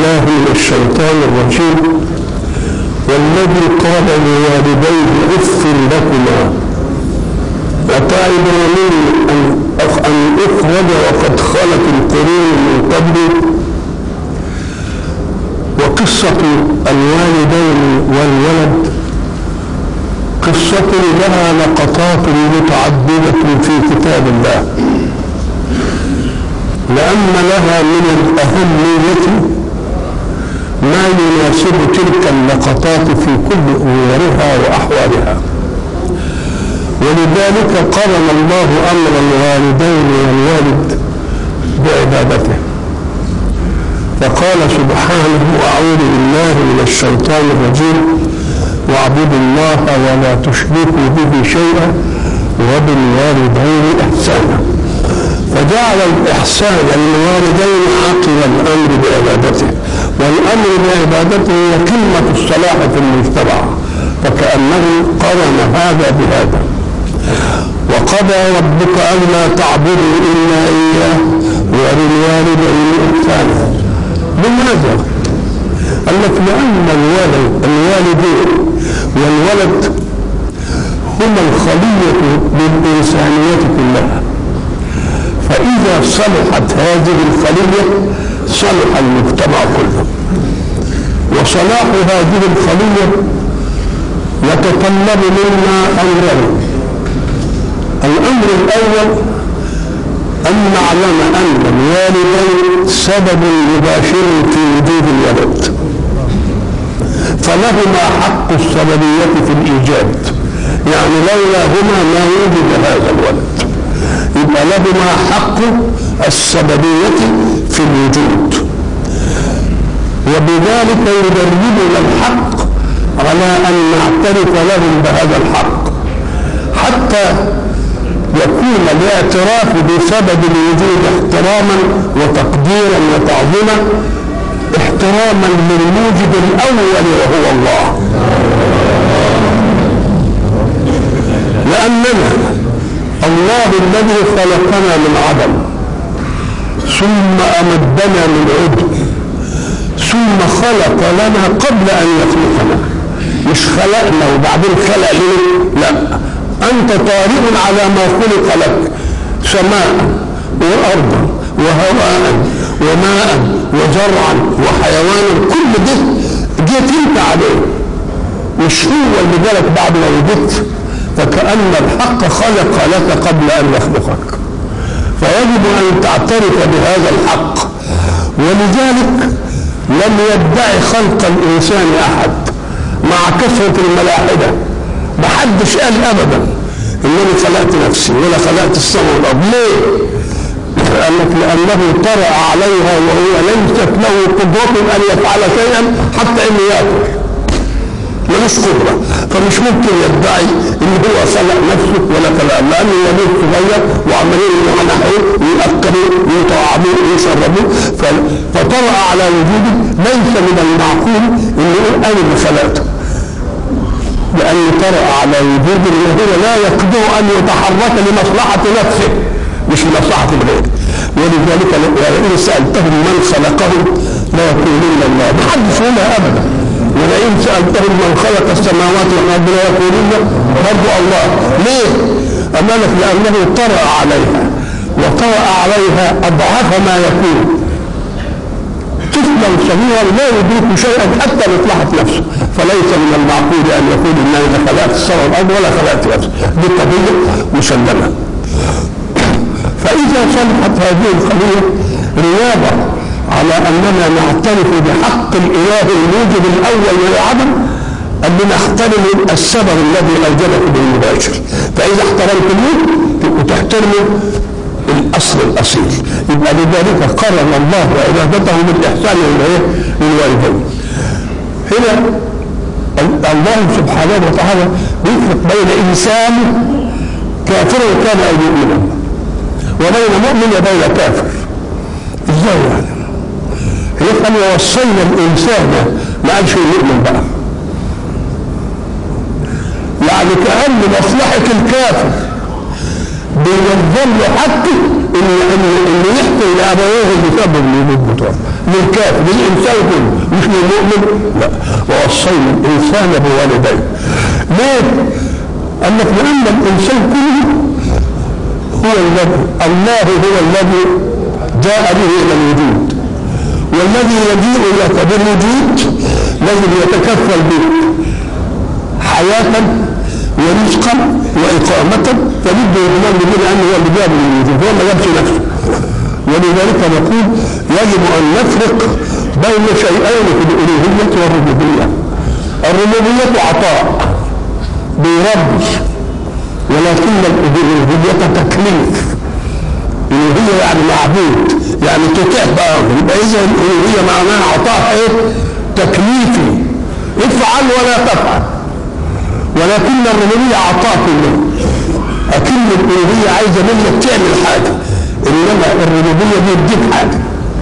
بالله من الشيطان الرجيم والذي قال لوالديه اف لكما أتعبونني أن أن أخرج وقد خلت القرون من قبلي وقصة الوالدين والولد قصة لها لقطات متعددة في كتاب الله لأن لها من الأهمية ما يناسب تلك اللقطات في كل أمورها وأحوالها ولذلك قرن الله أمر الوالدين والوالد بعبادته فقال سبحانه أعوذ بالله من الشيطان الرجيم واعبدوا الله ولا تشركوا به شيئا وبالوالدين إحسانا فجعل الإحسان للوالدين عقب الأمر بعبادته والأمر بعبادته هي قمة الصلاح في المجتمع فكأنه قرن هذا بهذا وقضى ربك ألا تعبدوا إلا إياه وبالوالدين إحسانا لماذا؟ قال لك لأن الوالد الوالدين والولد هما الخلية للإنسانية كلها فإذا صلحت هذه الخلية صلح المجتمع كله وصلاح هذه الخلية يتطلب منا أمرين الأمر الأول أن نعلم أن الوالدين سبب مباشر في وجود الولد فلهما حق السببية في الإيجاد يعني لولاهما ما وجد هذا الولد يبقى لهما حق السببية في الوجود وبذلك يدربنا الحق على أن نعترف لهم بهذا الحق حتى يكون الاعتراف بسبب الوجود احتراما وتقديرا وتعظيما احتراما للموجد الاول وهو الله لاننا الله الذي خلقنا من عدم ثم امدنا من عدم ثم خلق لنا قبل ان يخلقنا مش خلقنا وبعدين خلق لنا لا انت طارئ على ما خلق لك سماء وارضا وهواء وماء وزرعا وحيوانا كل ده جيت انت عليه مش هو اللي جالك بعد ما وجدت فكأن الحق خلق لك قبل أن يخلقك فيجب أن تعترف بهذا الحق ولذلك لم يدعي خلق الإنسان أحد مع كثرة الملاحدة محدش قال أبدا إنني خلقت نفسي ولا خلقت السماء والأرض ليه؟ قال لك لأنه طرأ عليها وهو ليست له قدرة أن يفعل شيئا حتى إنه يأكل ملوش قدرة فمش ممكن يدعي ان هو خلق نفسه ولا خلق لانه يموت صغير وعمالين يمنحوه ويأكلوه ويطعموه ويشربوه فطرأ على وجوده ليس من المعقول انه يقول انا اللي خلقته لأنه طرأ على وجود ان هو لا يقدر ان يتحرك لمصلحة نفسه مش لمصلحة الغير ولذلك لئن سألتهم من خلقهم لا يقولون الله ما حدش يقولها أبدا ولئن سألتهم من خلق السماوات والأرض لا يقولون برضو الله ليه؟ أمانك لأنه طرأ عليها وطرأ عليها أضعاف ما يكون طفلا صغيرا لا يدرك شيئا حتى مصلحة نفسه فليس من المعقول أن يقول إن أنا خلقت السماء والأرض ولا خلقت نفسي دي قضية مسلمة فإذا صلحت هذه القضية رياضة على أننا نعترف بحق الإله الموجب الأول والعدم أن نحترم السبب الذي أوجده بالمباشر فإذا احترمتموه وتحترموا الأصل الأصيل يبقى لذلك قرن الله عبادته بالإحسان للوالدين هنا الله سبحانه وتعالى بيفرق بين إنسان كافر كان أو مؤمنا وبين مؤمن وبين كافر ازاي يعني؟ يقول ووصينا الانسان ما قالش المؤمن بقى يعني كأن مصلحة الكافر بينظم له حقه ان ان ان يحكي لابويه بسبب الوجود بتوعه للكافر للانسان كله مش للمؤمن لا ووصينا الانسان بوالديه ليه؟ قال لك لان الانسان كله هو الذي الله هو الذي جاء به الى الوجود والذي يجيء لك بالوجود لازم يتكفل بك حياة ورزقا وإقامة فبده يضمن به لأنه هو اللي جاب الوجود هو ما جابش نفسه ولذلك نقول يجب أن نفرق بين شيئين في الألوهية والربوبية الربوبية عطاء بيربي ولكن الألوهية تكليف الألوهية يعني معبود يعني تطيع بأمر يبقى إذا الألوهية معناها عطاء إيه؟ تكليفي افعل ولا تفعل ولكن الربوبية عطاء كله أكن الألوهية عايزة منك تعمل حاجة إنما الربوبية دي تجيب حاجة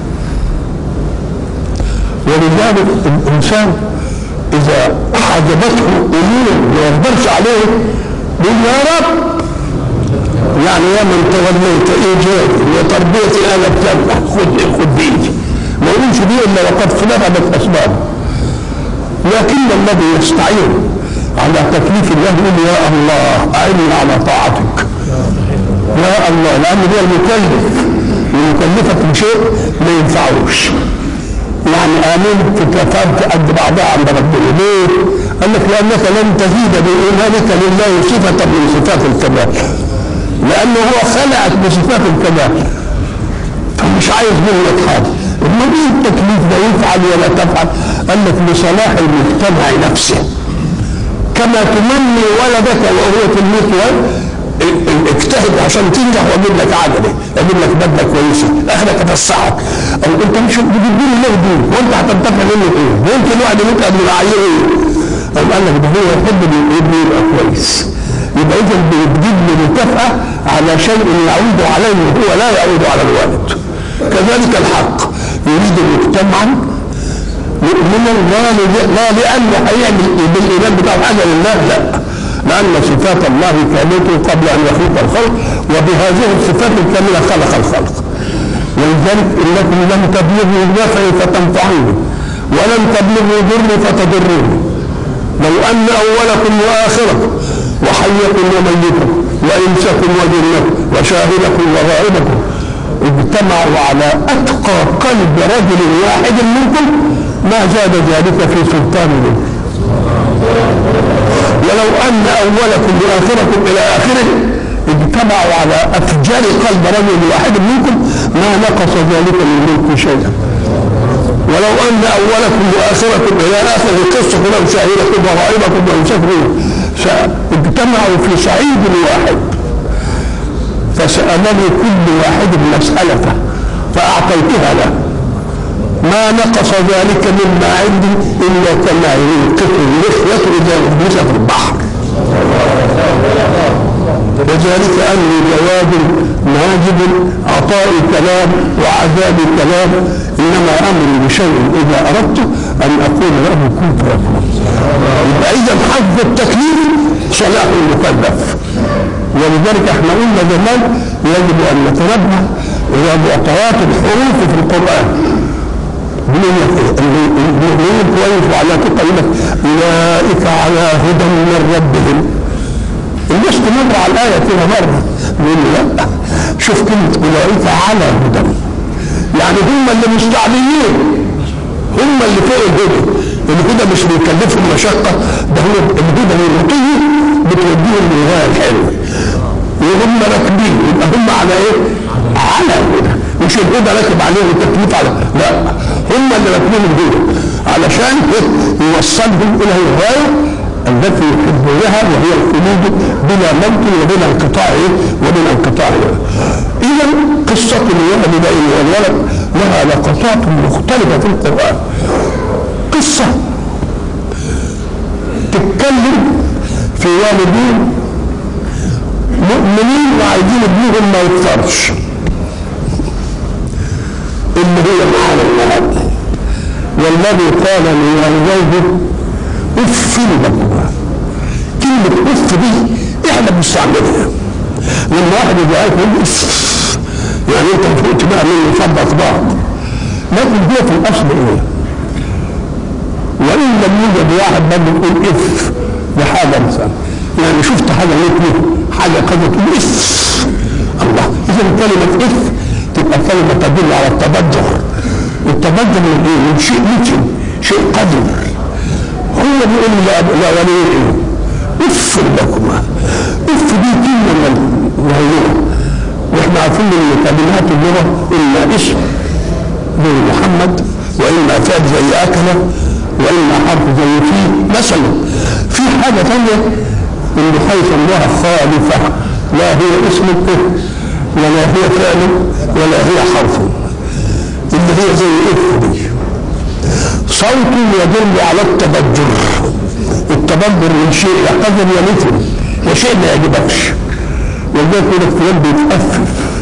ولذلك الإنسان إذا حجبته أمور ما يقدرش عليه يقول يا رب يعني يا من توليت إيجادي وتربيتي أنا بتبع خد خد بإيدي ما يقولش دي إلا وقد فلتت أسبابه لكن الذي يستعين على تكليف الله يقول يا الله أعني على طاعتك يا الله لأن ده المكلف المكلفك بشيء ما ينفعوش يعني آمين تكفرت قد بعضها عند ربنا ليه؟ قال لك لأنك لن تزيد بإيمانك لله صفة من صفات الكمال لأنه هو خلقك بصفات الكمال فمش عايز منك حاجة ما ايه التكليف ده يفعل ولا تفعل قال لك لصلاح المجتمع نفسه كما تمني ولدك وهو تلميذ اجتهد عشان تنجح واجيب لك عجله اجيب لك بدله كويسه اخرك افسحك او انت مش بتديني له دين وانت هتنتفع منه ايه؟ ممكن واحد يموت قبل ما يعينه ايه؟ قام قال لك ده هو يحب ان ابنه يبقى كويس يبقى اذا بتجيب له مكافاه على شيء يعود عليه وهو لا يعود على الوالد كذلك الحق يريد مجتمعا مؤمنا لا لا لانه هيعمل بالايمان بتاعه حاجه لله لا لان صفات الله كامله قبل ان يخلق الخلق وبهذه الصفات الكامله خلق الخلق ولذلك انكم لم تبلغوا النفع فتنفعوني ولم تبلغوا ضري فتضروني لو ان اولكم واخركم وحيكم وميتكم وانسكم وجنكم وشاهدكم وغائبكم اجتمعوا على اتقى قلب رجل واحد منكم ما زاد ذلك في سلطان منه ولو ان اولكم واخركم الى اخره اجتمعوا على افجار قلب رجل واحد منكم ما نقص ذلك من ملك شيئا ولو ان اولكم واخركم الى اخر القصه لو شاهدكم وغائبكم وانسكم اجتمعوا في صعيد واحد فسألني كل واحد مسألته فأعطيتها له ما نقص ذلك مما عندي إلا كما ينقص الرخوة إذا أغمس في البحر وذلك أمر جواب ماجد عطاء كلام وعذاب كلام إنما أمري بشيء إذا أردت أن أقول له كن فيكون يبقى إذا حظ التكليف صلاح المكلف ولذلك احنا قلنا زمان يجب ان نتنبه الى معطيات الحروف في القران المؤمنين كويس وعلى كده يقول لك اولئك على هدى من ربهم الناس تمر على الايه كده مره يقول لا شوف كلمه اولئك على هدى يعني هم اللي مستعملين هم اللي فوق الهدى الهدى مش بيكلفهم مشقه ده هو الهدى والرقي بتوديهم للغايه الحلوه وهم راكبين يبقى هم على ايه؟ على الهدى مش الهدى راكب عليهم التكليف على لا هم اللي راكبين الهدى علشان يوصلهم الى الغايه التي يحبونها وهي الخلود بلا موت وبلا انقطاع ايه؟ وبلا انقطاع اذا قصه الولد بين والولد لها لقطات مختلفه في القران قصه تتكلم في والدين مؤمنين وعايزين ابنهم ما يكفرش اللي هي معانا النهارده والذي قال لوالديه اف لكما كلمة اف دي احنا بنستعملها لما واحد يبقى عارف يقول اف يعني انت فوقت بقى مني فضة بعض لكن هو في الاصل ايه؟ وان لم يوجد واحد برضه يقول اف بحاجه مثلا يعني شفت حاجه مثله حاجه قد تقول اف الله اذا كلمه اف تبقى كلمه تدل على التبجر والتبجر من ايه؟ من شيء ممكن شيء قدر هو بيقول لا لا ولي ايه؟ اف لكما اف دي كلمه من الغيره واحنا عارفين ان كلمات اللغه اما اسم زي محمد واما فعل زي اكل واما حرف زي فيه مثلا في حاجه ثانيه ان بحيث الله خالفه لا هي اسم ولا هي فعل ولا هي حرف اللي هي زي اف دي صوت يدل على التبجر التبجر من شيء يقدر يمثل وشيء ما يعجبكش ولذلك يقول لك فلان بيتأفف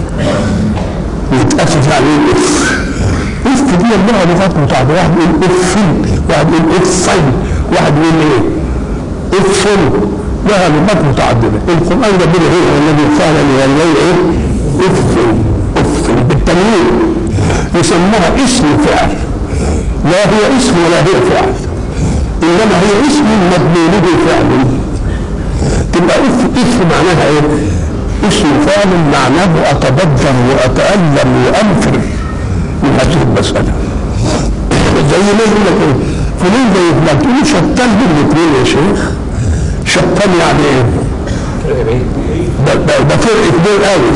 بيتأفف يعني ايه اف اف دي اللغه لغات متعدده واحد يقول اف واحد يقول افن واحد يقول ايه افن لها لغات متعدده القران ده بيقول ايه الذي قال لوالديه ايه افن افن بالتنوين يسموها اسم فعل لا هي اسم ولا هي فعل انما هي اسم مضمونه فعل تبقى اف اف معناها ايه اسم فعل معناه اتبجر واتالم وانفر من هذه المساله زي ما يقول لك ايه فلان زي فلان تقول شتان بين الاثنين يا شيخ شتان يعني ايه؟ ده, ده, ده فرق كبير قوي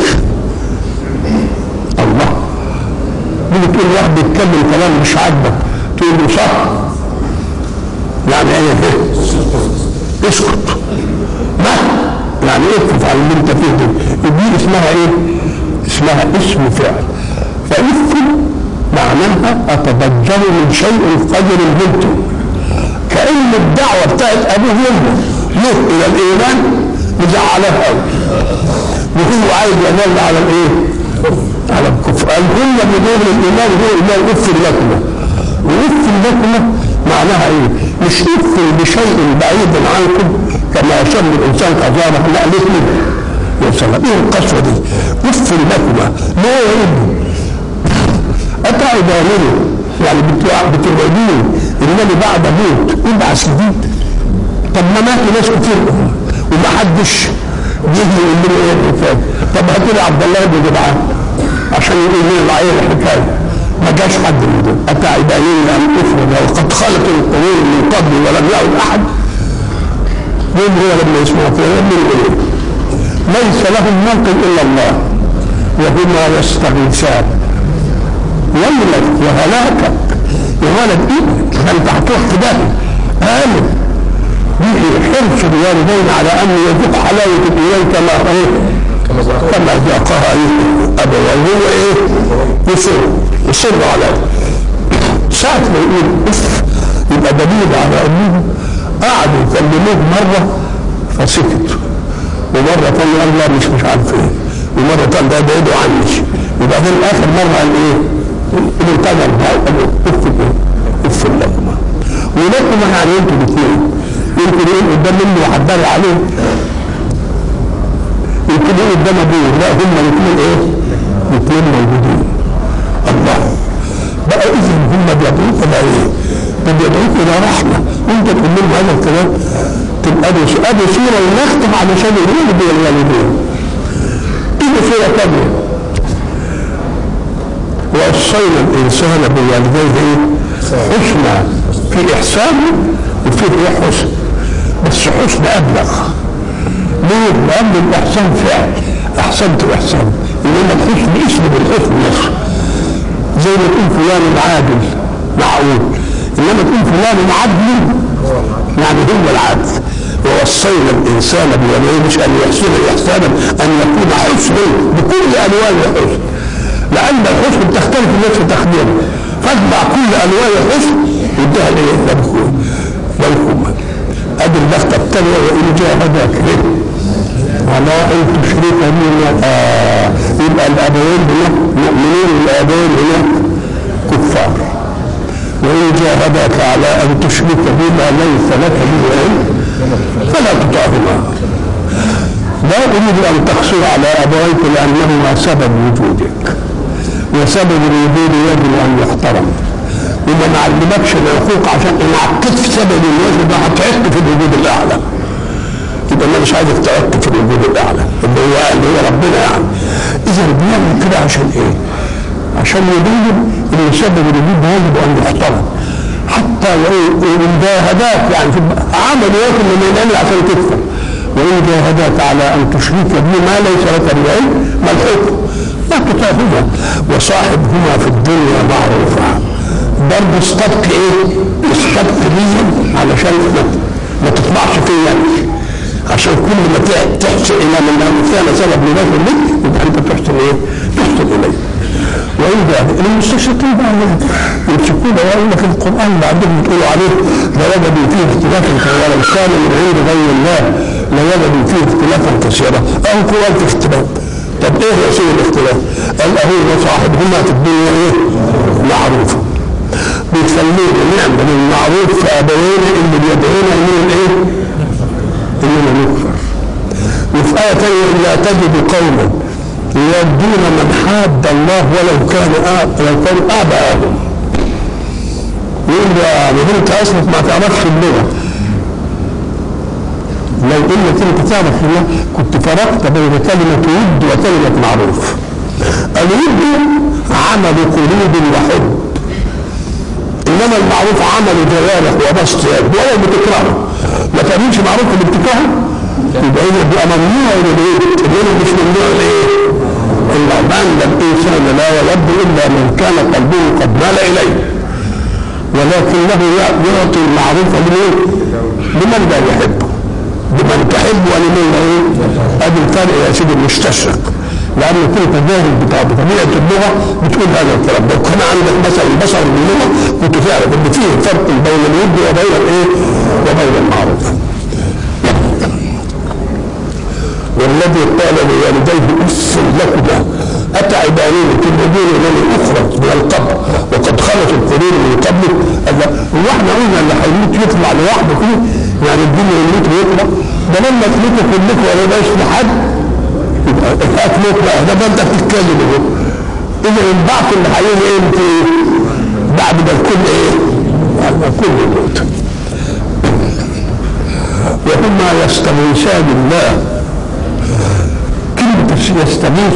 الله تيجي تقول واحد بيتكلم كلام مش عاجبك تقول له صح يعني ايه اسكت ما يعني اكتب على اللي انت فيه دي دي اسمها ايه اسمها اسم فعل فاف معناها اتبجر من شيء قدر ممكن كان الدعوه بتاعت ابوه وامه له الى الايمان مزعلاه قوي وهو عايز ينال على الايه؟ على الكفر الكل بدون الايمان هو ايمان اغفر لكم واغفر لكم معناها ايه؟ مش اغفر بشيء بعيد عنكم كما يشم الانسان قذاره لا ليه منه يا سلام ايه القسوه دي؟ اغفر لكم لا يا ابني اتعبانني يعني بتوعدوني انني بعد موت ابعث جديد طب ما ماتوا ناس كتير وما حدش يجي يقول لنا ايه الحكايه طب هات لي عبد الله بن جدعان عشان يقول لنا العين الحكايه ما جاش حد من دول اتعبانين ان افرض وقد خلت القرون من قبل ولم يعد احد مين هو لما يسمع كده من ايه ليس لهم منقذ الا الله وهما يستغيثان ويلك وهلاكك يا ولد ابنك فانت هتروح في ده قالوا به حرص الوالدين على ان يذوق حلاوه الايمان كما ايه كما ذاقها ابواه هو ايه يصر يصر على ساعة ما يقول اف يبقى دليل على انه قعدوا يكلموه مره فسكت ومره ثانيه قال لا مش مش عارف ايه ومره ثانيه ده بعيدوا عني وبعدين اخر مره قال ايه؟ الانتظر اف اف لكما ولكما يعني انتوا الاثنين يمكن يقول قدام مني وحضري عليه يمكن يقول قدام ابوه لا هم الاثنين ايه؟ الاثنين موجودين الله بقى اذا هم بيدعوك الى ايه؟ ده بيدعوك الى رحمه وانت تقول لهم هذا الكلام تبقى ادي ادي صوره ونختم علشان يقولوا بالوالدين ادي صوره ثانيه ووصينا الانسان بوالديه ايه؟ حسنى في احسانه وفيه ايه حسن بس حسن ابلغ ليه؟ لان الاحسان فعل احسنت احسان انما الحسن اسم بالحسن نفسه زي ما تقول فلان عادل معقول انما تقول فلان عدل يعني هو العدل ووصينا الانسان بوالديه مش ان يحسن احسانا ان يكون حسنا بكل الوان الحسن لان الحسن تختلف الناس في تقديره فاجمع كل الوان الحسن واديها لايه؟ لكم ادي اللفته الثانيه وان جاهداك على ان تشرك بي آه يبقى الابوين هنا مؤمنين والابوين هنا كفار وان جاهداك على ان تشرك بما ليس لك به علم فلا تطعهما لا اريد ان تقصر على ابويك لانهما سبب وجودك وسبب الوجود يجب ان يحترم وما نعلمكش اخوك عشان ان عكيت في سبب الوجود ده هتعك في الوجود الاعلى يبقى انا مش عايزك تعك في الوجود الاعلى اللي هو اللي هو ربنا يعني اذا بنعمل كده عشان ايه؟ عشان يبين ان سبب الوجود ده يجب ان يحترم حتى وان جاهداك يعني في عمل ياكل لما ينعمل عشان تكفر وان جاهداك على ان تشرك بي ما ليس لك به علم ما الحكم؟ لا تطاعهما وصاحبهما في الدنيا معروفا برضه استبق ايه؟ استبق ليا علشان ما, ما تطلعش فيا عشان كل ما تحسن الى من كان سبب لذلك لك يبقى انت تحسن ايه؟ تحسن اليه. واذا المستشرقين بقى يمسكون ويقول لك القران اللي عندهم بتقولوا عليه لوجدوا فيه اختلافا ولو كان من عند غير الله لوجدوا فيه اختلافا كثيرا او القران في اختلاف طب ايه هو سوء الاختلاف؟ قال اهو وصاحبهما في الدنيا ايه؟ معروفه بيسموه نعمه المعروف فابوينا اللي بيدعونا اننا ايه؟ اننا نكفر وفي آية ثانية لا تجد قوما يودون من حاد الله ولو كان آب لو كانوا آباءهم يقول له ما انت اصلك ما تعرفش اللغة لو انك انت تعرف اللغة كنت فرقت بين كلمة ود وكلمة معروف الود عمل قلوب وحب انما المعروف عمل جوارح وبسط يد ولا بتكرهه ما تعملش معروف اللي بتكرهه يبقى اذا بيبقى ممنوع الود انما مش ممنوع الايه؟ الا من الانسان لا يود الا من كان قلبه قد مال اليه ولكنه يعطي المعروف لمن لمن لا يحبه لمن تحب ولمن لا ادي الفرق يا سيدي المستشرق لأنه كنت جاهل بطبيعة اللغة بتقول هذا الكلام لو كان عندك مثلا بصر باللغة كنت تعرف إن فيه فرق بين الود وبين الإيه؟ وبين المعروف. والذي قال لوالديه اف لكما اتعبانين تبعدون من اخرى من القبر وقد خلت القرون من قبله هو احنا قلنا اللي هيموت يطلع لوحده كده يعني الدنيا يموت ويطلع ده لما تموتوا كلكم ولا يبقاش لحد يبقى هتموت بقى ده انت بتتكلم اهو اذا البعث اللي هيجي امتى بعد ما الكل ايه؟ بعد ما الكل يموت وهما يستغيثان الله كلمة يستغيث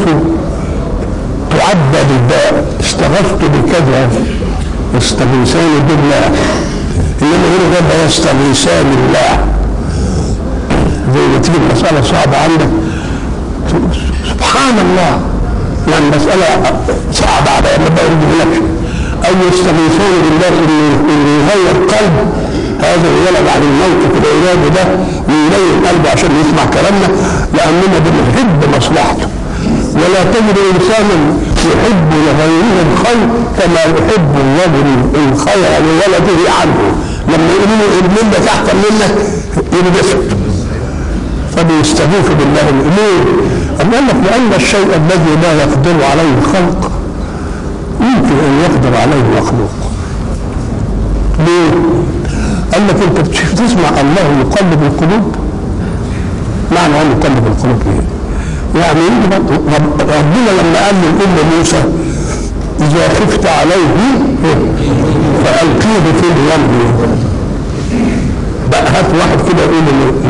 تعبد الباء استغثت بكذا يستغيثان بالله انما هنا ده يستغيثان الله زي ما تيجي مسألة صعبة عندك سبحان الله يعني مسألة صعبة على ما بقول لك أو يستغيثون بالله إنه يغير قلب هذا الولد عن الموت في العباد ده ويلين قلبه عشان يسمع كلامنا لأننا بنحب مصلحته ولا تجد إنسانا يحب لغيره الخير كما يحب الرجل الخير لولده عنه لما يقولوا له ابن ده تحت منك ينبسط فبيستغيث بالله الامور أم قال لك لان الشيء الذي لا يقدر عليه الخلق يمكن ان يقدر عليه مخلوق ليه؟ قال لك انت تسمع الله يقلب القلوب معنى ان يقلب القلوب ايه؟ يعني ربنا لما قال للام موسى اذا خفت عليه فالقيه في اليم بقى هات واحد كده يقول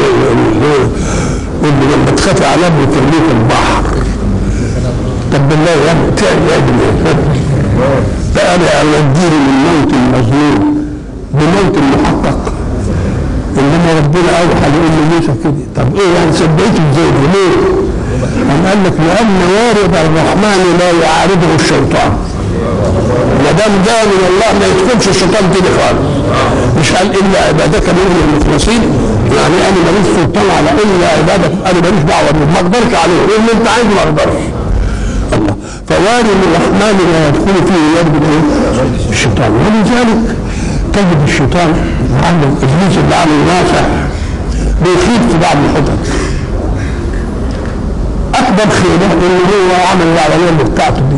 يقول لي لما تخافي على ابنك ترميه في البحر طب بالله يا ابني تعمل يا ابني بقى انا اوديني من موت المظلوم بموت المحقق انما ربنا اوحى لام موسى كده طب ايه يعني سبيته ازاي ليه؟ قام قال لك لان وارد الرحمن لا يعارضه الشيطان ما دام جاء من الله ما يدخلش الشيطان كده خالص مش قال الا عبادك منهم المخلصين يعني انا ماليش سلطان على الا عبادك انا ماليش دعوه بيه ما اقدرش عليه ايه اللي انت عايزه ما اقدرش الله فوارد الرحمن لا يدخل فيه يد ايه؟ الشيطان ولذلك تجد الشيطان عامل ابليس اللي عامل نافع بيخيب في بعض الحتت اكبر خيبه ان هو عمل العمليه اللي بتاعته دي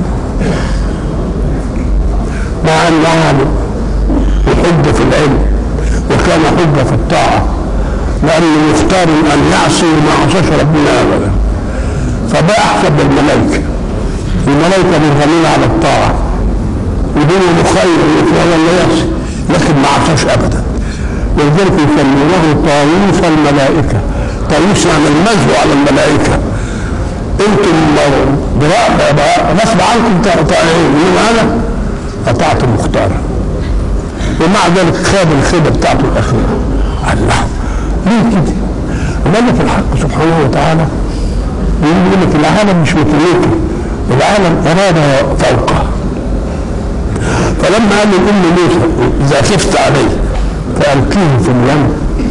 مع انه عالم وحجه في العلم وكان حجه في الطاعه لانه مختار ان يعصي وما عصاش ربنا ابدا فبقى احسن بالملائكه الملائكة مرغمين على الطاعة وهو مخير ولا يعصي لكن ما عصاش ابدا ولذلك يسمونه طاووس الملائكة طاووس يعني المجد على الملائكة انتم غصب عنكم طائعين انما انا اطعت المختار ومع ذلك خاب الخيبه بتاعته الاخيره الله ليه كده؟ ملك الحق سبحانه وتعالى يقول لك العالم مش متلوكي العالم اراده فوقه فلما قال لام موسى اذا خفت عليه فالقيه في اليم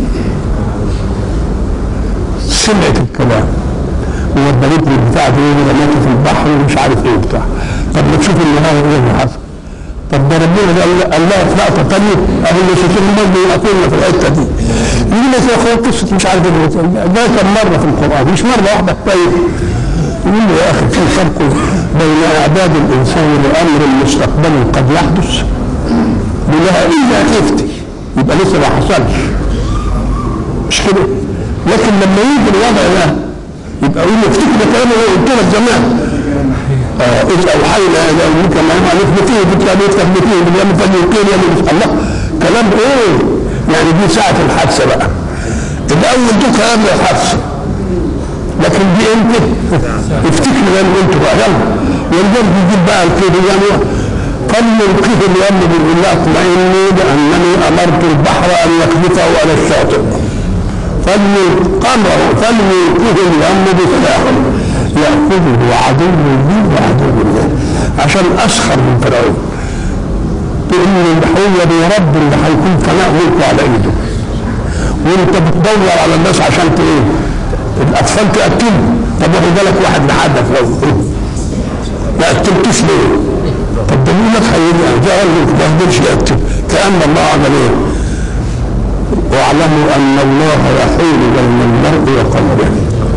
سمعت الكلام وودلت لي بتاع دي ورميته في البحر ومش عارف ايه وبتاع طب ما تشوف النهايه ايه اللي حصل طب ده ربنا قال قال لها في لقطه ثانيه اهو اللي شايفين برضه يقاتلنا في الحته دي يقول لك يا اخويا قصه مش عارف ايه ده كم مره في القران مش مره واحده طيب يقول له يا اخي في فرق بين اعداد الانسان لامر مستقبلي قد يحدث بلها الا تفتي يبقى لسه ما حصلش مش كده لكن لما يجي الوضع ده يبقى يقول له افتكر ده كلام اللي قلت لك زمان اه اذ اوحينا الى امك ما يفعل اثبتيه بتلاقي تثبتيه باليوم فليقين يوم الله كلام ايه؟ يعني دي ساعة الحادثة بقى الأول دول كلام الحادثة لكن دي امتى؟ افتكر زي ما قلت بقى يلا ولذلك بيجيب بقى الكيد يعني فليلقيه اليم بيقول لا اطمئني بأنني أمرت البحر أن يقذفه على الشاطئ فليقمه فليلقيه اليم بالساحل يأخذه عدو لي وعدو له عشان أسخر من فرعون لأن هو رب اللي هيكون فناء ملكه على إيده وأنت بتدور على الناس عشان إيه؟ الأطفال تأكلهم طب واخد بالك واحد لحدك لو ما أكلتوش ليه؟ طب ده مين لك هيجي ده ما يقدرش يأكل كأن الله عمل إيه؟ واعلموا أن الله يحول بين المرء وقلبه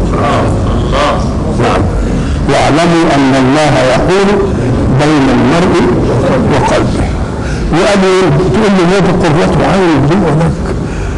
نعم واعلموا ان الله يحول بين المرء وقلبه وقال تقول له هذا قرة عين دي ولك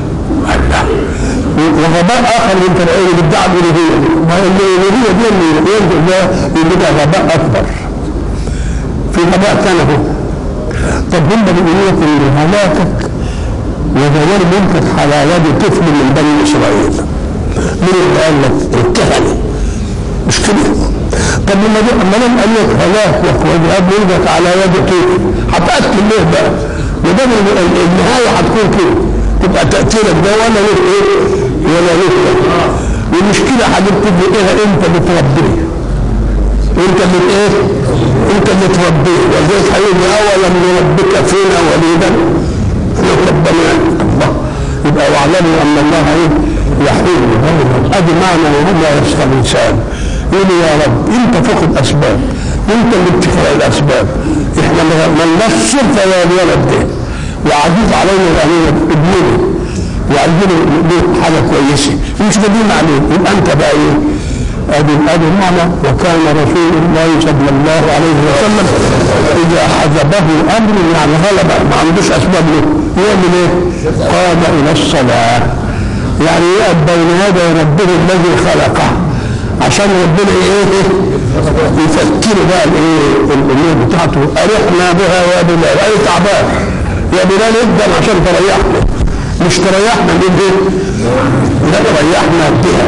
وغباء اخر من فرعون بيدعي الالوهيه ما هي الالوهيه دي اللي يرجع ده يبقى غباء اكبر في غباء كان هو طب هم بيقولوا لك ان هلاكك وزوال ملكك على يد طفل من بني اسرائيل مين اللي قال لك الكهنه مش كده طب لما لما لم قال لك هلاك وذهاب ملكك على يد طفل هتاكل ليه بقى؟ ما دام النهايه هتكون كده تبقى تاثيرك ده ولا له ايه؟ ولا له والمشكله هتبتدي ايه انت بتربيه انت اللي ايه؟ انت اللي تربيه ولذلك هيقول اولم نربك فينا وليدا ربنا الله يبقى واعلموا ان الله ايه؟ يحول بينهم ادي معنى وهم يسقى الانسان يقول يا رب انت فوق الاسباب انت اللي بتخلق الاسباب احنا ما لناش سلطه يا الولد ده وعزيز علينا يعني ابننا وعايزين له حاجه كويسه مش قادرين عليه يبقى انت بقى ايه؟ ادي ادي معنى وكان رسول الله صلى الله عليه وسلم اذا حجبه امر يعني غلب ما عندوش اسباب له يعمل ايه؟ قام الى الصلاه يعني يقف بين يدي ربه الذي خلقه عشان ربنا ايه يفكروا بقى الايه الامور بتاعته ارحنا بها يا بلال اي تعبان يا بلال ابدا عشان تريحنا مش تريحنا من ايه لا تريحنا بها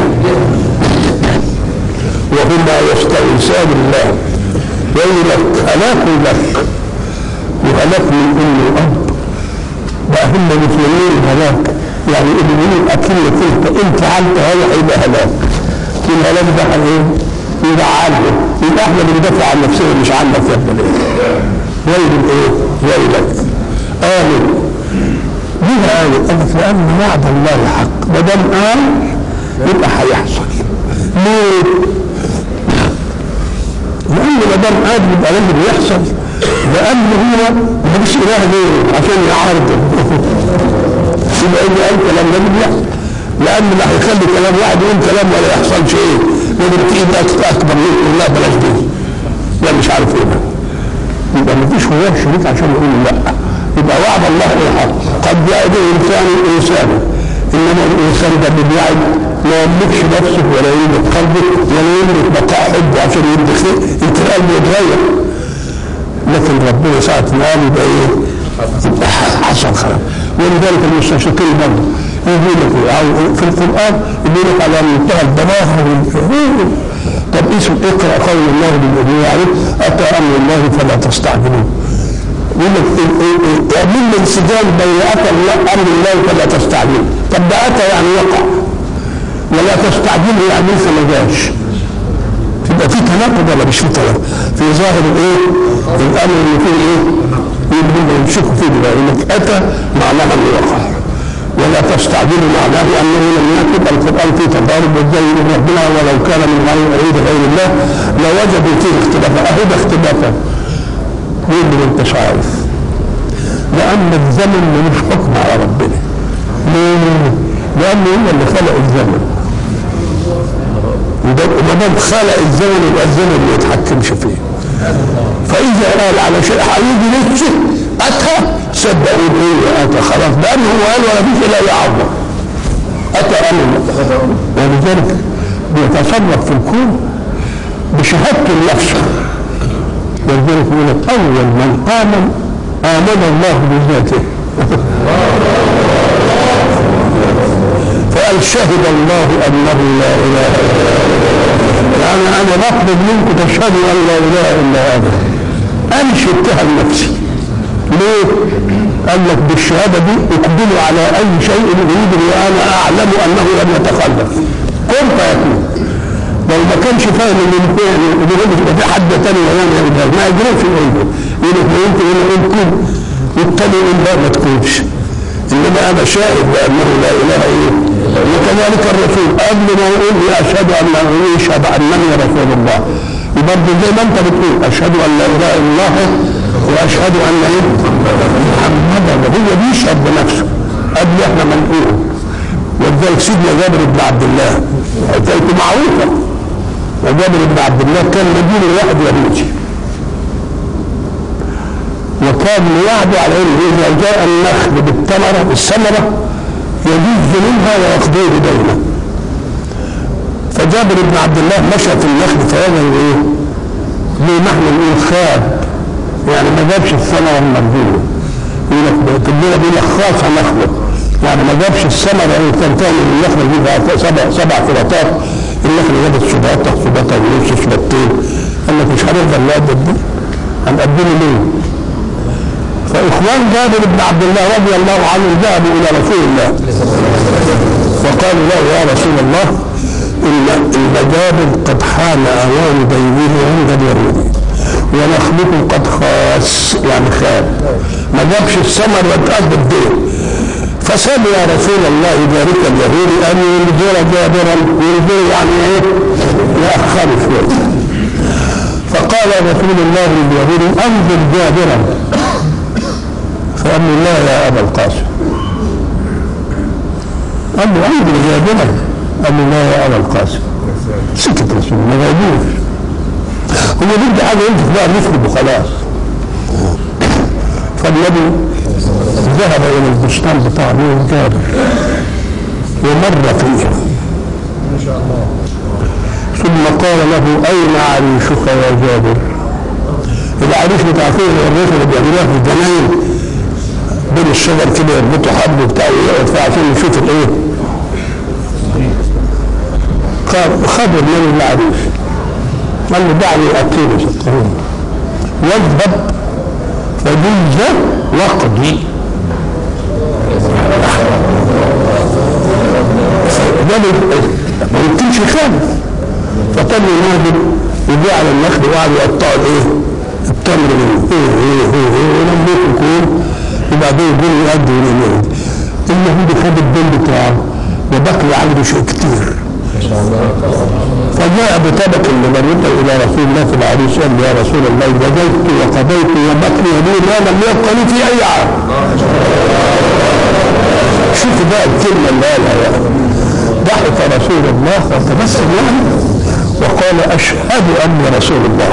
وهما يستغيثان الله ويلك هلاك لك وهلاك من ام واب بقى هم مسلمين هلاك يعني ابنين اكلك انت ان فعلت هذا هيبقى هلاك والهلاك ده ايه؟ يزعلهم يبقى احنا بندافع عن نفسنا مش عنك يا ابن الايه؟ ويل ايه؟ ويلك امن ليه قالوا؟ قال لك لان وعد الله حق ما دام قال يبقى هيحصل ليه؟ لان ما دام قال يبقى لازم يحصل لان هو مفيش اله غيره عشان يعارضه يبقى اللي قال كلام لازم يحصل لان اللي هيخلي كلام واحد يقول كلام ولا يحصلش ايه لازم تيجي اكبر منه لا بلاش دي لا مش عارف ايه يبقى مفيش هو شريك عشان يقول لا يبقى وعد الله ايه حق قد يعد الانسان الانسان انما الانسان ده بيعد ما يملكش نفسه ولا يملك قلبه ولا يملك بقاء حبه عشان يملك خير انت قلبه يتغير لكن ربنا ساعة ما قال يبقى ايه؟ يبقى حصل خلاص ولذلك المستشرقين برضه يقول لك أو في القرآن يقول لك على منتهى البلاغة وال- طب اسم اقرأ قول الله بالمؤمنين عليه أتى أمر الله فلا تستعجلوه يقول لك إيه- إيه- إيه، اعمل لي انسجام بين أتى الله أمر الله فلا تستعجلوه طب ده أتى يعني وقع ولا تستعجلوا يعني لسه ما جاش تبقى في تناقض ولا مش في تناقض؟ في ظاهر الايه؟ الامر اللي فيه ايه؟ يبدو يمسكوا فيه بقى يقول لك اتى معناها انه وقع ولا تستعجلوا معناه انه لم يكن القران فيه تضارب وازاي يقول ربنا ولو كان من غير غير غير الله لوجدوا فيه اختلافا اهو ده اختلافا مين اللي انت عارف؟ لان الزمن ملوش حكم على ربنا ليه؟ لانه هو اللي خلق الزمن وما دام خلق الزمن يبقى الزمن ما يتحكمش فيه فاذا قال على شيء هيجي نفسه اتى صدقوا ايه اتى خلاص لانه هو قال ولا فيش الا يعظم اتى امر ولذلك بيتصرف في الكون بشهادته لنفسه ولذلك يقول لك اول من قام امن الله بذاته فقال شهد الله انه لا اله الا هو يعني انا بطلب منكم تشهدوا ان لا اله الا انا انا شهدتها لنفسي ليه؟ قال لك بالشهاده دي اقبلوا على اي شيء يريد وانا اعلم انه لم يتخلف كن فيكون لو ما كانش فاهم ان يمكن يقول يبقى في حد تاني ولا يقول ما يجريش يقول يقول لك ما يمكن يقول يقول كن والتاني يقول لا ما تكونش انما انا شاهد بانه لا اله الا الله وكذلك الرسول قبل ما يقول اشهد ان لا يشهد انني رسول الله وبرضه زي ما انت بتقول اشهد ان لا اله الا الله واشهد ان ايه محمدا هو بيشهد بنفسه قبل احنا ما نقول ولذلك سيدنا جابر بن عبد الله حكايته معروفه وجابر بن عبد الله كان مدينه واحد يهودي وكان يعدو على انه اذا جاء النخل بالثمره الثمره يجز منها ويقضيه بدينه فجابر بن عبد الله مشى في النخل فوجد ايه؟ زي ما احنا نقول خاب يعني ما جابش الثمره المرجوه يقول لك كلنا بيقول لك خاص نخله يعني ما جابش الثمره اللي كان تاني من النخله دي بقى سبع سبع فلاتات النخله جابت سباطه سباطه ونص سباطتين قال لك مش هنقدر نقدم دي هنقدمه ليه؟ فإخوان جابر بن عبد الله رضي الله عنه ذهبوا إلى رسول الله وقالوا له يا رسول الله إن المجابر قد حان أوان بينه عند اليهود ونخلقه قد خاس يعني خاب ما جابش الثمر وتقدم دين فسأل يا رسول الله ذلك اليهودي أن ينذر جابرا ينذر يعني إيه؟ يأخر شوية فقال رسول الله لليهودي أنذر جابرا فقال له لا يا ابا القاسم قال له انظر جابرا قال له لا يا ابا القاسم سكت رسول الله ما جايبوش هو بدي حاجه ينفخ بقى نفرد وخلاص فالنبي ذهب الى البستان بتاع ابوه جابر ومر فيه ما شاء الله ثم قال له اين عريشك يا جابر العريش بتاع فيه الريش اللي بيعملوها في الجناين بين الشجر كده يربطوا حبل وبتاع ويقعد فيه عشان يشوف الايه قال خبر من العريش قال له دعني اطيب سكرون واذهب فجز واقضي ما يمكنش يخالف فكان ينادي يجي على النخل وقعد يقطع الايه التمر منه ايه ايه ايه ايه ولما يكون وبعدين يقول يؤدي الى اليهودي خد الدين بتاعه وبقي عنده شيء كتير فجاء بطبق المريض الى رسول الله في العريس قال يا رسول الله وجدت وقضيت وبقي لي ما لم يبق لي في اي عام شوف بقى الكلمه اللي قالها يعني ضحك رسول الله وتبسم يعني وقال اشهد اني رسول الله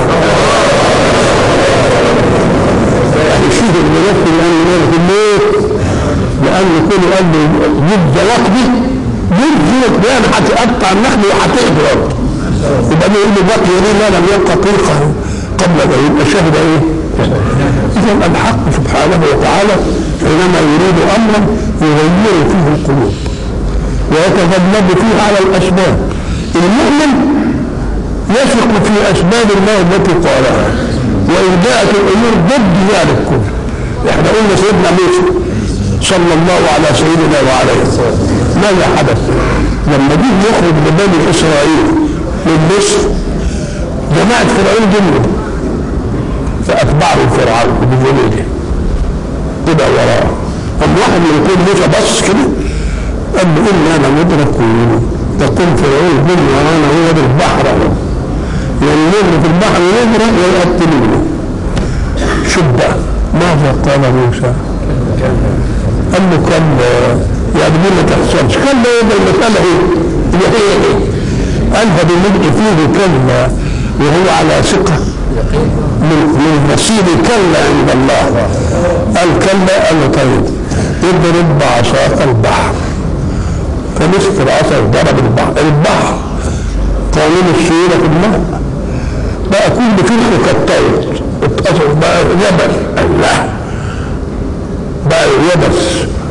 يعني شوف الملف لان ليه؟ لان كل قال له جد وقتي برزت بيان هتقطع النخل وهتقدر يبقى يقول له بقي لي ما لم يبقى طريقه قبل ان يبقى شهد ايه؟ اذا الحق سبحانه وتعالى حينما يريد امرا يغير فيه القلوب ويتغلب فيه على الاسباب المؤمن يثق في اسباب الله التي قالها وان جاءت الامور ضد ذلك كله احنا قلنا سيدنا موسى صلى الله على سيدنا وعليه ماذا حدث لما جه يخرج ببني اسرائيل من مصر جماعه فرعون جنود فاتبعوا فرعون بجنوده كده وراه طب واحد من يكون موسى بص كده قال له إنا لمدركون تقوم فرعون بن ورانا هو بالبحر ينمر في البحر يغرق ويقتلونه شوف بقى ماذا قال موسى؟ قال له كلا يعني دي ما تحصلش كلا يبقى المسألة ايه؟ هي هي ايه؟ قال فبملء فيه كلا وهو على ثقة من من نصيب كلا عند الله قال كلا قال له طيب اضرب بعصاك البحر فمسك العصا وضرب البحر البحر قانون السيولة في الماء بقى كل فرخه كالطير اتقصف بقى يبس الله بقى يبس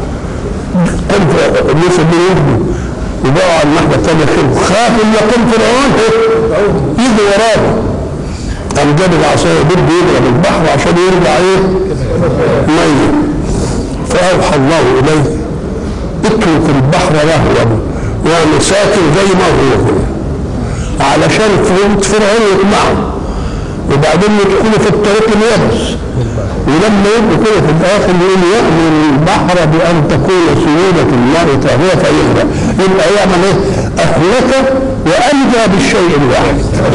قلت الناس اللي يهدوا وبقوا على الناحية الثانية خير خاف ان يقوم فرعون يجي وراه قام جاب العصاية بده يضرب البحر عشان يرجع ايه؟ ميت فأوحى الله إليه اترك البحر رهوا يعني ساكن زي ما هو هنا علشان فهمت فرعون يطمعوا وبعدين يدخلوا في الطريق اليابس ولما يبقوا كده في الاخر يقول يأمر البحر بان تكون سيولة الماء طاغية فيغرق يبقى يعمل ايه؟ اهلك وانجى بالشيء الواحد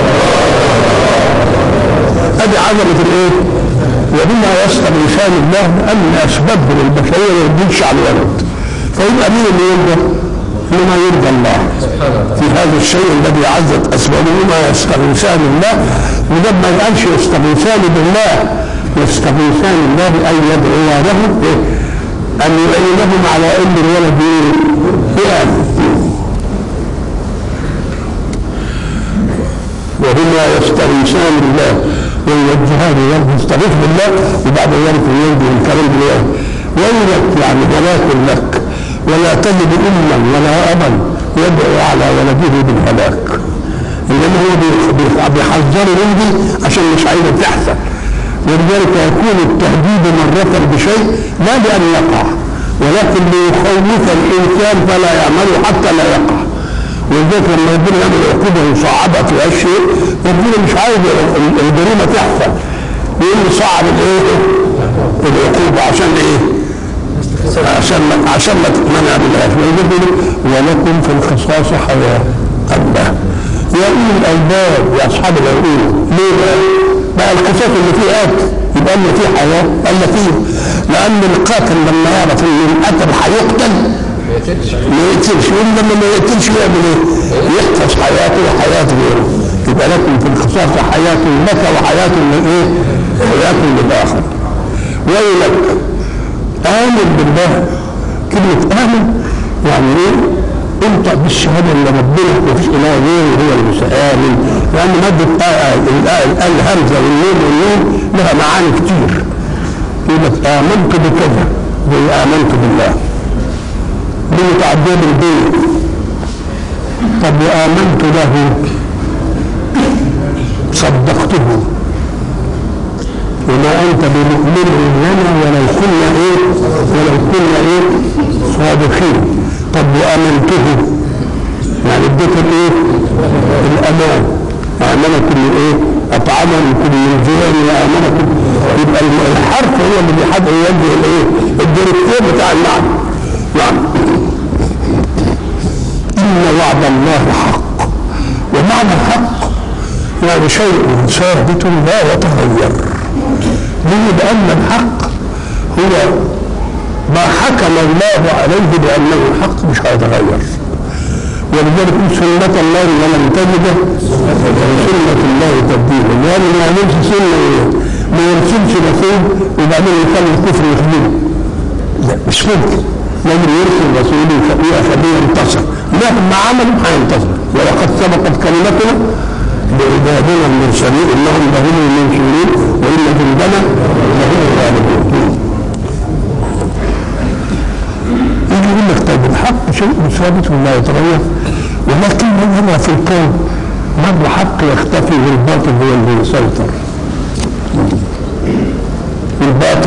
ادي عظمة الايه؟ وبما يسأل لسان الله ان اسبابه البشرية ما يردش على الولد فيبقى مين اللي يرضى؟ لما يرضى الله في هذا الشيء الذي عزت اسبابه ما يستغيثان الله وده ما يقالش يستغيثان بالله يستغيثان الله ان يدعو له إيه؟ ان يعينهم على ان الولد يامن وهما يستغيثان بالله ويوجهان له يستغيث بالله وبعد ذلك يوجه الكلام بالله ويلك يعني هلاك لك ولا تجد اما ولا ابا يدعو على ولده بالهلاك انما هو بيحذره من دي عشان مش عايزه تحصل ولذلك يكون التهديد مرة بشيء لا بأن يقع ولكن ليخوف الإنسان فلا يعمله حتى لا يقع ولذلك لما ربنا يعمل عقوبة مصعبة في الشيء ربنا مش عايز الجريمة تحصل يقول له صعب الايه؟ العقوبة عشان ايه؟ عشان ما عشان ما ما نعملهاش ولكم في القصاص حياة الله يا أولي الألباب يا أصحاب العقول ليه بقى؟ بقى القصاص اللي فيه قتل يبقى اللي فيه حياة قال فيه لأن القاتل لما يعرف إن القتل هيقتل ما يقتلش يقول لما ما يقتلش يعمل ايه؟ يحفظ حياته وحياة غيره يبقى لكم في القصاص حياة لك وحياة لايه؟ حياة للآخر ويلك آمن بالله كلمة آمن يعني ايه؟ انطق بالشهادة اللي ربنا مفيش إله غيره هو المتآمن لأن مادة الهمزة والنون والنون لها معاني كتير يقول لك آمنت بكذا زي آمنت بالله بمتعدد البيت طب وآمنت له صدقته وما أنت بمؤمن لنا ولو كنا إيه ولو كنا إيه صادقين طب وآمنته يعني اديت الإيه الأمان آمنكم من إيه أطعمكم من جوع وآمنكم يبقى الحرف هو اللي بيحدد يوجه الإيه الديركتور بتاع المعنى نعم إن وعد الله حق ومعنى الحق يعني شيء ثابت لا يتغير ليه لأن الحق هو ما حكم الله عليه بأنه الحق مش هيتغير ولذلك سنة الله ولم تجد سنة الله تبديلا لأن ما يعملش سنة ما يرسلش رسول وبعدين يخلي الكفر يخدمه لا مش ممكن لازم يرسل رسوله يخليه ينتصر مهما عملوا هينتصر ولقد سبقت كلمتنا لعبادنا المرسلين انهم لهم المنصورين وان جندنا لهم الغالبون يجي يقول لك طيب الحق شيء ثابت ولا يتغير ولكن هنا في الكون مرة حق يختفي والباطل هو اللي يسيطر الباطل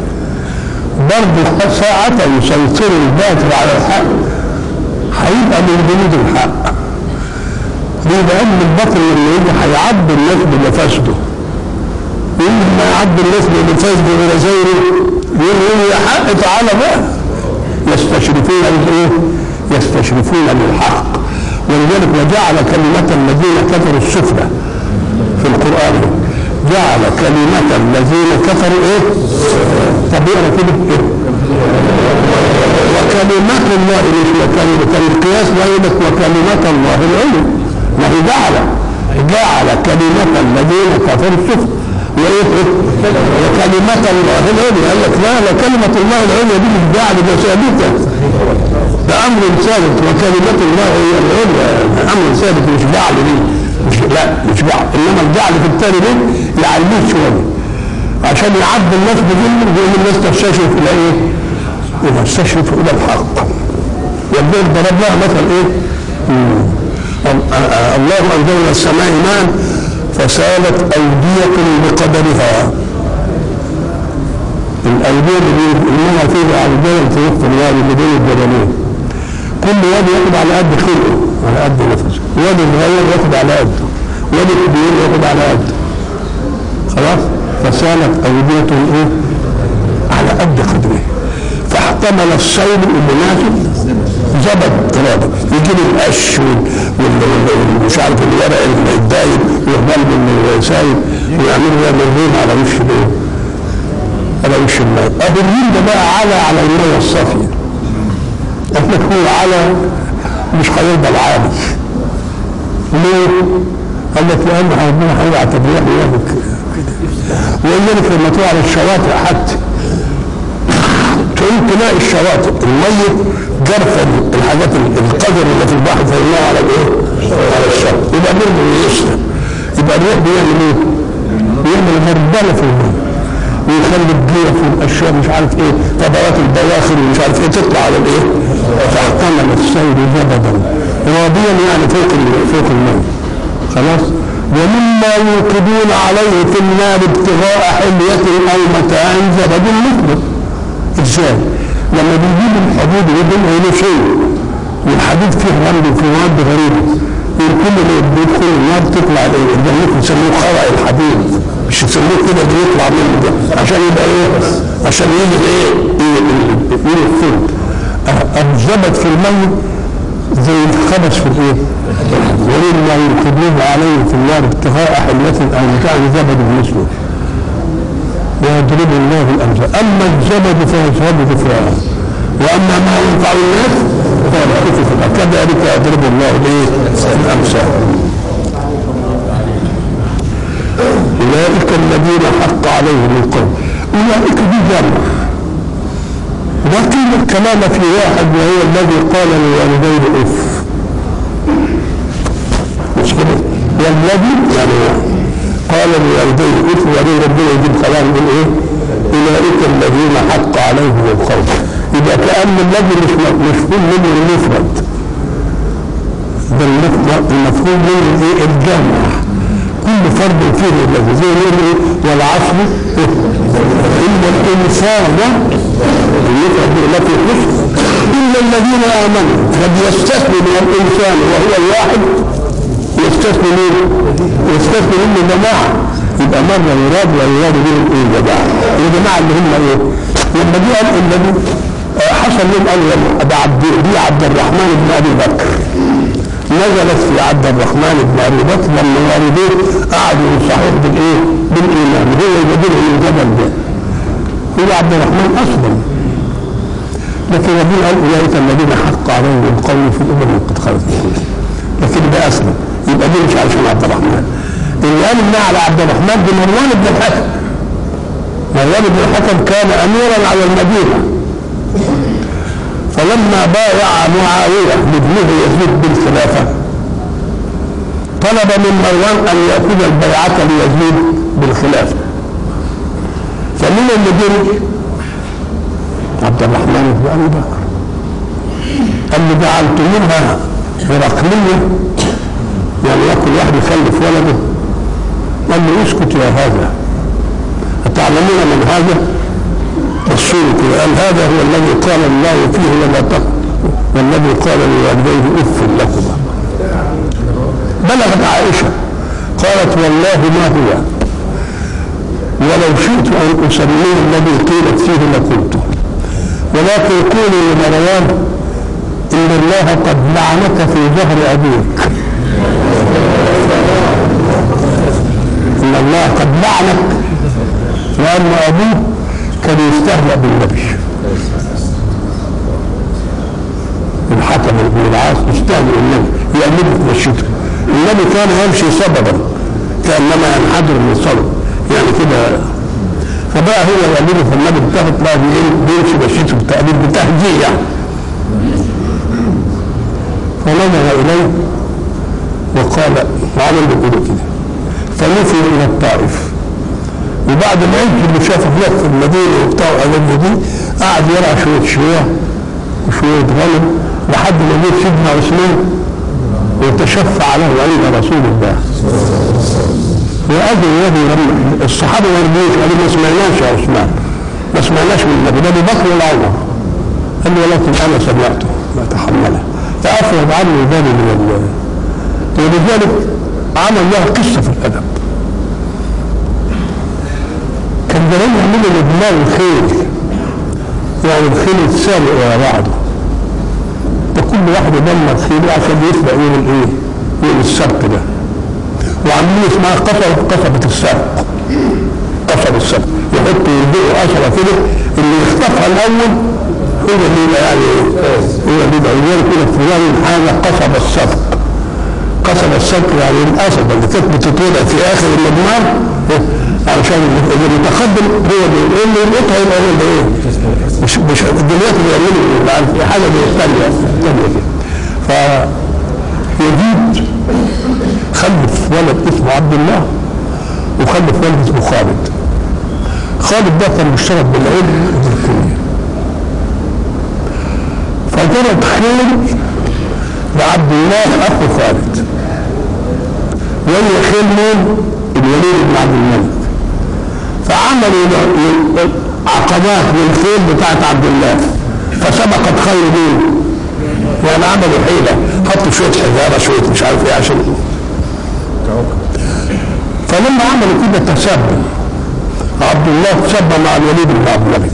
برضه ساعة يسيطر الباطل على الحق هيبقى من جنود الحق ليه؟ لأن الباطل لما يجي هيعبي الناس بمفاسده يقول ما يعبي الناس بمفاسده ولا زيره يقول له يا حق تعالى بقى يستشرفون الايه؟ يستشرفون للحق ولذلك وجعل كلمة الذين كفروا السفلى في القرآن جعل كلمة الذين كفروا ايه؟ طب اقرا كده ايه؟ وكلمة الله مش وكلمة كان القياس لا يقول لك وكلمة الله العلم ما هي جعل جعل كلمة الذين كفروا السفلى وايه وكلمة الله العليا قال لك لا لا كلمة الله العليا دي مش جعل ده ثابتة ده أمر ثابت وكلمة الله هي العليا أمر ثابت مش جعل دي مش لا مش جعل إنما الجعل في التاني دي يعليه شوية عشان يعد الناس بجنة ويقول الناس تستشرف إلى إيه؟ تستشرف إلى الحق والبيت ضرب لها مثل إيه؟ الله أنزل من السماء ماء فسالت أودية بقدرها الأودية اللي إنها فيها على الجبل في وسط الوادي اللي بين الجبلين كل وادي ياخد على قد خلقه على قد نفسه وادي صغير ياخد على قده وادي كبير ياخد على قده خلاص فسالت أودية إيه على قد قدره فاحتمل السيل المناسب زبد ترابا يجي له القش ومش عارف الورق الدايب والقلب اللي سايب ويعملوا له مرمين على وش الايه؟ على وش الماء ابو الريم ده بقى على على الماء الصافيه قال لك هو على مش هيفضل عالي ليه؟ قال لك لان ربنا هيبعت الرياح وياخد ولذلك لما تروح على الشواطئ حتى تقوم تلاقي الشواطئ الميت جرف الحاجات القدر اللي في البحر فإنها على الايه؟ على الشط يبقى برضه يسلم يبقى الريح بيعمل ايه؟ بيعمل مربله في الماء ويخلي الجيف والاشياء مش عارف ايه طبقات البواخر ومش عارف ايه تطلع على الايه؟ فاحتمل السير زبدا رابيا يعني فوق فوق الماء خلاص؟ ومما يوقدون عليه في النار ابتغاء حلية أو متاع زبد مثله ازاي؟ لما بيجيب الحديد ويدلع له شيء والحديد فيه رمل وفيه مواد غريبه كل ما بيدخل النار تطلع ايه؟ ده ممكن يسموه خرع الحديد مش يسموه كده بيطلع منه ده عشان يبقى ايه؟ عشان يجي ايه؟ يجي الثلث الزبد في الميت زي الخبز في الايه؟ ومما يركبوه عليه في النار ابتغاء حلية او متاع زبد مثله ويضرب الله الامثال اما الزبد فيذهب ذكراه واما ما ينفع الناس فيمكث في الارض كذلك يضرب الله الايه الامثال اولئك الذين حق عليهم القول اولئك دي جمع لكن الكلام في واحد وهو الذي قال لوالديه اف مش كده والذي يعني قال لوالديه اف وبعدين ربنا يجيب كلام يقول ايه اولئك الذين حق عليهم القول يبقى كان الذي مش مفهوم منه المفرد ده المفهوم منه ايه الجمع كل فرد فيه الذي زي يقول ايه والعصر ان الانسان المفرد التي خسر الا الذين امنوا قد يستثني من الانسان وهو الواحد يستثني مين؟ يستثني منه جماعه يبقى مره يراد ويراد بهم ايه جماعه الجماعه اللي هم ايه؟ لما جه قال النبي حصل لهم قال ده عبد دي عبد الرحمن بن ابي بكر نزلت في عبد الرحمن بن ابي بكر لما والديه قعدوا صحيح بالايه؟ بالايمان هو يبدله من جبل ده هو عبد الرحمن اسلم لكن ربنا قال اولئك الذين حق عليهم القول في الامم قد خلت من لكن ده اسلم يبقى دي مش علشان عبد الرحمن اللي قال انها على عبد الرحمن بن مروان بن الحكم مروان بن الحكم كان اميرا على المدينه فلما بايع معاوية لابنه يزيد بالخلافة طلب من مروان أن يأخذ البيعة ليزيد بالخلافة فمن اللي جري عبد الرحمن بن أبي بكر قال له جعلتموها برقمية يعني ياكل واحد يخلف ولده قال له اسكت يا هذا أتعلمون من هذا الصوت قال هذا هو الذي قال الله فيه ولا تقل والذي قال لوالديه اف لكما بلغت عائشه قالت والله ما هو ولو شئت ان اسميه الذي قيلت فيه لقلته ولكن قولوا لمروان ان الله قد لعنك في ظهر ابيك ان الله قد لعنك لان ابوه كان يستهزأ بالنبي الحكم بن العاص يستهزئ بالنبي يقلبه في مشيته النبي كان يمشي سببا كانما ينحدر من صلب يعني كده فبقى هو يقلبه في النبي بتاخد بقى بيمشي مشيته بالتقليد بتهجيه يعني فنظر اليه وقال وعمل بيقولوا كده فنفي الى الطائف وبعد ما يمكن اللي شافه هناك في المدينه وبتاع الحاجات دي قعد يرعى شويه شويه وشويه غنم لحد ما جه سيدنا عثمان وتشفع له عند رسول الله وأذن له لما الصحابه ما رضيوش قالوا ما سمعناش يا عثمان ما سمعناش من النبي ده ابو بكر ولا عمر قال له ولكن انا سمعته ما تحمله فافرض عنه ذلك من الله ولذلك عمل له قصه في الادب كان زمان يعملوا لدماغ الخيل يعني الخيل يتسابق ورا بعضه ده كل واحد يدمر خيله عشان يسبق يوم الايه؟ يوم السبت ده وعاملين اسمها قصبة قصبة السبق قصب السبق يحطوا يلبقوا قصبة كده اللي يخطفها الأول هو اللي يبقى يعني هو اللي يبقى يقول كده فلان حاجة قصب السبق قصب السبق يعني القصبة اللي كانت بتتوضع في آخر المضمار علشان المتقدم هو اللي اللي يلقطها يبقى هو اللي ايه مش مش دلوقتي بيعملوا يعني حاجه زي الثانيه الثانيه كده ف يزيد خلف ولد اسمه عبد الله وخلف ولد اسمه خالد خالد ده كان مشترك بالعلم وبالكليه فجرت خيل لعبد الله اخو خالد وهي خيل مين؟ الوليد بن عبد الملك فعملوا عقبات للخيل بتاعت عبد الله فسبقت خيل مين؟ يعني عملوا حيله حطوا شويه حجاره شويه مش عارف ايه عشان فلما عملوا كده تسبب عبد الله تسبب مع الوليد بن عبد الملك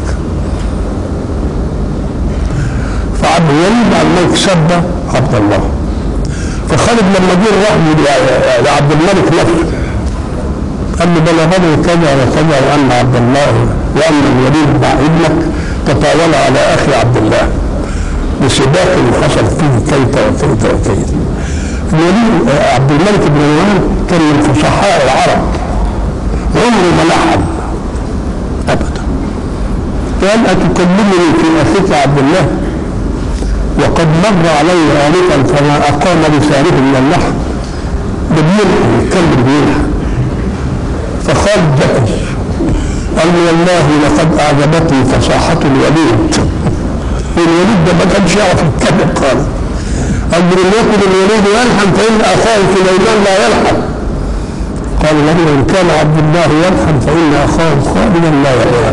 فعبد الوليد بن عبد الملك سب عبد الله فخالد لما جه راح لعبد الملك نفسه قال له بلغني كذا وكذا وان عبد الله وان الوليد مع ابنك تطاول على اخي عبد الله بسباق حصل فيه كيت وكيت وكيت الوليد عبد الملك بن مروان كان من فصحاء العرب عمره ما لحن ابدا قال اتكلمني في اخيك عبد الله وقد مر علي آنفا فما أقام لسانه من اللحم ده بيلحن يتكلم بيلحن فخالد بكى قال له والله لقد أعجبتني فصاحة الوليد الوليد ده ما كانش يعرف يتكلم خالص قال له لم يكن الوليد يلحن فإن أخاه سليمان لا يلحن قال له إن كان عبد الله يلحن فإن أخاه خالدا لا يلحن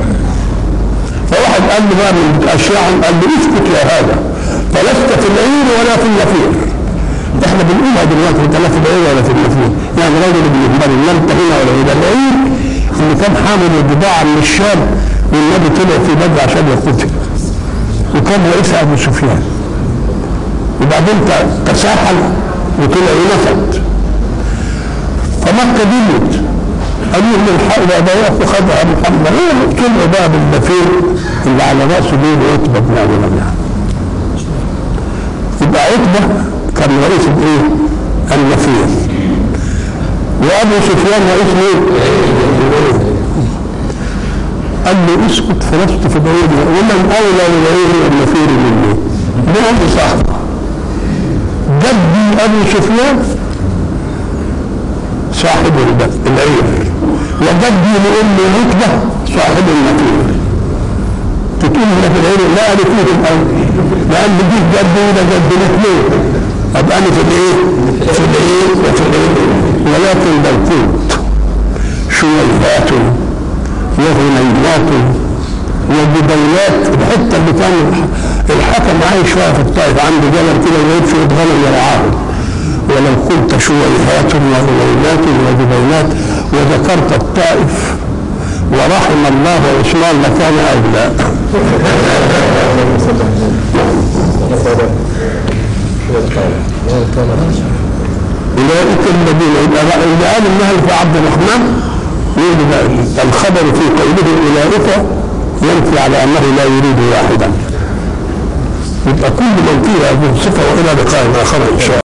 فواحد قال له بقى من الاشياء قال له اسكت يا هذا فلست في العير ولا في النفير احنا بنقولها دلوقتي انت لا في العير ولا في النفير يعني راجل بالنسبه لي لا انت هنا ولا هنا العير اللي كان حامل البضاعه من الشام والنبي طلع في بدر عشان يقتل وكان رئيس ابو سفيان وبعدين تساحل وطلع ونفد فمكه دلت قالوا له الحق ده ياخذ خدها محمد ايه طلعوا بقى بالنفير اللي على راسه دي عتبه بن ابي ربيعه يبقى عتبه كان رئيس الايه؟ النفير وابو سفيان رئيس مين؟ قال له اسكت فلست في بعيد ومن اولى بالعير النفير مني بأم صاحبه جدي أبو سفيان صاحب الب- العير وجدي لأم عتبة صاحب النفير تقول لنا في العير لا قالت لي في الأول لأن دي جد وده جد الاثنين أبقى أنا في الإيه؟ في العير وفي العير ولكن لو كنت شويهات وغنيمات وبديات الحته اللي كان الحكم عايش فيها في الطائف عنده جبل كده وجايب شويه غنم يرعاه ولو قلت شويهات وغنيمات وجبينات وذكرت الطائف ورحم الله عثمان لكان اولى اولئك الذين يبقى بقى اللي قال انها في عبد الرحمن يقول بقى الخبر في قوله اولئك ينفي على انه لا يريد واحدا يبقى كل من فيها ذو صفه والى لقاء اخر ان شاء الله